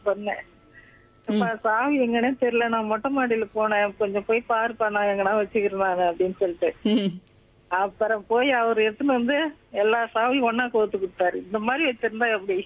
சொன்னேன் அப்பா, சாவி எங்கன்னே தெரியல நான் மொட்டை மாடியில போனேன் கொஞ்சம் போய் பாருப்பா நான் எங்கனா வச்சுக்கிறேன் நானு அப்படின்னு சொல்லிட்டு ம். அப்புறம் போய் அவர் எடுத்துன்னு வந்து எல்லா சாவியும் ஒண்ணா கோத்து கொடுத்தாரு இந்த மாதிரி வச்சிருந்தா எப்படி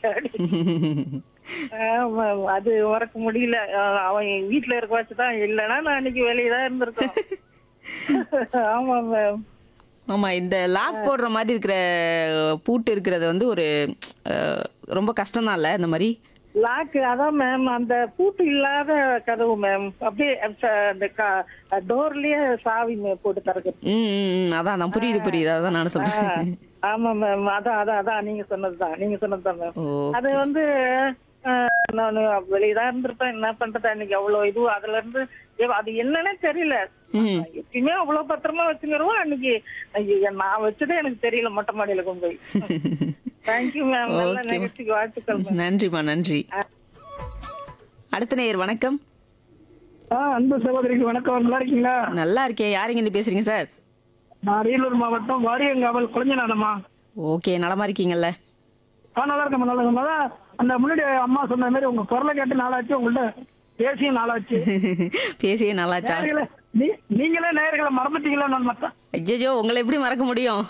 ஆமா, அது மறக்க முடியல அஹ் அவன் என் வீட்டுல இருக்க வச்சுதான் இல்லைன்னா நான் அன்னைக்கு வெளியே தான் இருந்திருக்கோம் ஆமா மேம் ஆமா இந்த லாக் போடுற மாதிரி இருக்கிற பூட்டு இருக்கிறது வந்து ஒரு அஹ், ரொம்ப கஷ்டம் தான் இந்த மாதிரி லாக்கு அதான் மேம் அந்த பூட்டு இல்லாத கதவு மேம் அப்படியே ச- அந்த டோர்லயே சாவி மே- போட்டு திறக்குது ம் ம், ம். அதான் அதான் புரியுது புரியுது அதான் நானும் சொல்றேன் ஆமா மேம் அதான் அதான் அதான் நீங்க சொன்னதுதான் நீங்க சொன்னதுதான் மேம் ஓ அது வந்து நான் வெளியதான் இருந்திருப்பேன் என்ன பண்றது அன்னைக்கு அவ்வளவு இது அதுல இருந்து ஏ- அது என்னன்னே தெரியல ம் எப்பயுமே அவ்வளவு பத்திரமா வச்சுக்கிறோம் அன்னைக்கு ஐயோ, நான் வச்சதே எனக்கு தெரியல மொட்டை மாடியில கொண்டு போய் தேங்க்யூ மேம் நல்ல Okay, ma'am. நிகழ்ச்சிக்கு வாழ்த்துக்கள் மேம் நன்றிம்மா நன்றி அடுத்த நேயர் வணக்கம் ஆ அன்பு சகோதரிக்கு வணக்கம் நல்லா இருக்கீங்களா நல்லா இருக்கேன் யாருங்க இருந்து பேசுறீங்க சார் நான் அரியலூர் மாவட்டம் வாரியங்காவல் குழஞ்சநாதம்மா ஓகே நலமா இருக்கீங்கல்ல ஆ நல்லா இருக்கேன் நல்லா இருக்கேன் அதான் அந்த முன்னாடி அம்மா சொன்ன மாதிரி உங்க குரலை கேட்டு நாளாச்சு உங்கள்ட்ட பேசியும் நாளாச்சு பேசியே நல்லாச்சா நேயர்களே, நீ- நீங்களே நேயர்களை மறந்துட்டீங்களா நான் மத்தேன் ஐயோ உங்களை எப்படி மறக்க முடியும்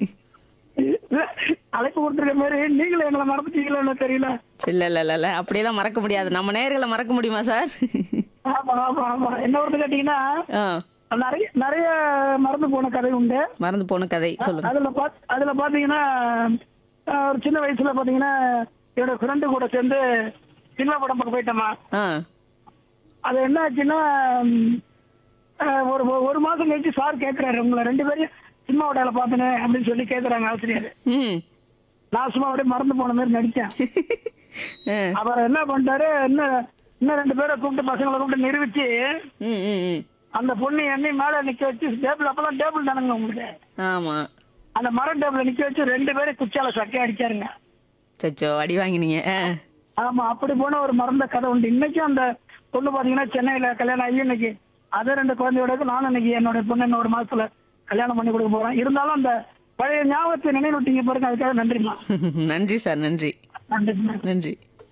அழைப்பு கொடுத்துருக்க மாதிரி நீங்களும் எங்களை மறந்துட்டீங்களான்னு தெரியல இல்ல இல்ல இல்ல இல்ல அப்படியெல்லாம் மறக்க முடியாது நம்ம நேர்களை மறக்க முடியுமா சார் ஆமா ஆமா ஆமா என்ன ஒருத்தர் கேட்டீங்கன்னா ஆ நிறைய நிறைய மறந்து போன கதை உண்டு மறந்து போன கதை சொல்லுங்க அதுல பாத் அதுல பாத்தீங்கன்னா ஆஹ், ஒரு சின்ன வயசுல பாத்தீங்கன்னா என்னோட ஃப்ரெண்டு கூட சேர்ந்து சினிமா படம் பார்க்க போயிட்டோமா ஆ அது என்ன ஆச்சுன்னா ம், ஆஹ், ஒரு ஒரு- ஒரு மாசம் கழிச்சு சார் கேட்கிறாரு உங்களை ரெண்டு பேரும் சினிமா விடால பார்த்தனே அப்படின்னு சொல்லி கேக்குறாங்க ஆசிரியர் ம் நான் சும்மா அப்படியே மறந்து போன மாதிரி நடிச்சேன் ஆ. அவர் என்ன பண்ணிட்டாரு இன்னும் இன்னும் ரெண்டு பேரை கூப்பிட்டு பசங்களை கூப்பிட்டு நிரூபிச்சு ம் ம் ம் அந்த பொண்ணு எண்ணி மேல நிக்க வச்சு டேபிள் அப்பெல்லாம் டேபிள் தானுங்க உங்களுக்கு ஆமா அந்த மர டேபிள் நிக்க வச்சு ரெண்டு பேரும் குச்சால சக்கை அடிச்சாருங்க சச்சோ அடி வாங்கினீங்க ஆ. ஆமா அப்படி போன ஒரு மறந்த கதை உண்டு இன்னைக்கும் அந்த பொண்ணு பாத்தீங்கன்னா சென்னையில கல்யாணம் ஆகி இன்னைக்கு அதே ரெண்டு குழந்தையோட இருக்கு. நானும் இன்னைக்கு என்னோட பொண்ணு இன்னும் ஒரு மாசத்துல கல்யாணம் பண்ணி கொடுக்க போறேன் இருந்தாலும் அந்த பழைய ஞாபகத்தை நினைவுட்டீங்க பாருங்க அதுக்காக நன்றிமா நன்றி சார் நன்றி நன்றிமா நன்றி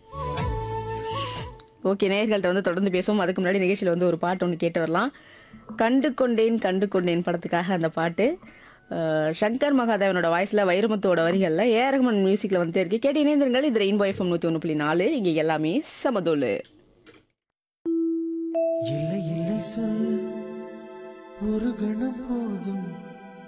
ஓகே நேயர்கள்ட்ட வந்து தொடர்ந்து பேசுவோம் அதுக்கு முன்னாடி நிகழ்ச்சியில் வந்து ஒரு பாட்டு ஒன்று கேட்டு வரலாம் கண்டு கொண்டேன் கண்டு கொண்டேன் படத்துக்காக அந்த பாட்டு அஹ், சங்கர் மகாதேவனோட வாய்ஸில் வைரமுத்துவோட வரிகளில் ஏ ரஹ்மான் மியூசிக்கில் வந்துட்டே இருக்கு கேட்டு இணைந்திருங்கள் இது ரெயின்போ எஃப்எம் நூற்றி ஒன்று புள்ளி நாலு இங்கே எல்லாமே சமதோலு இல்லை இல்லை சொல் ஒரு கணம் போதும்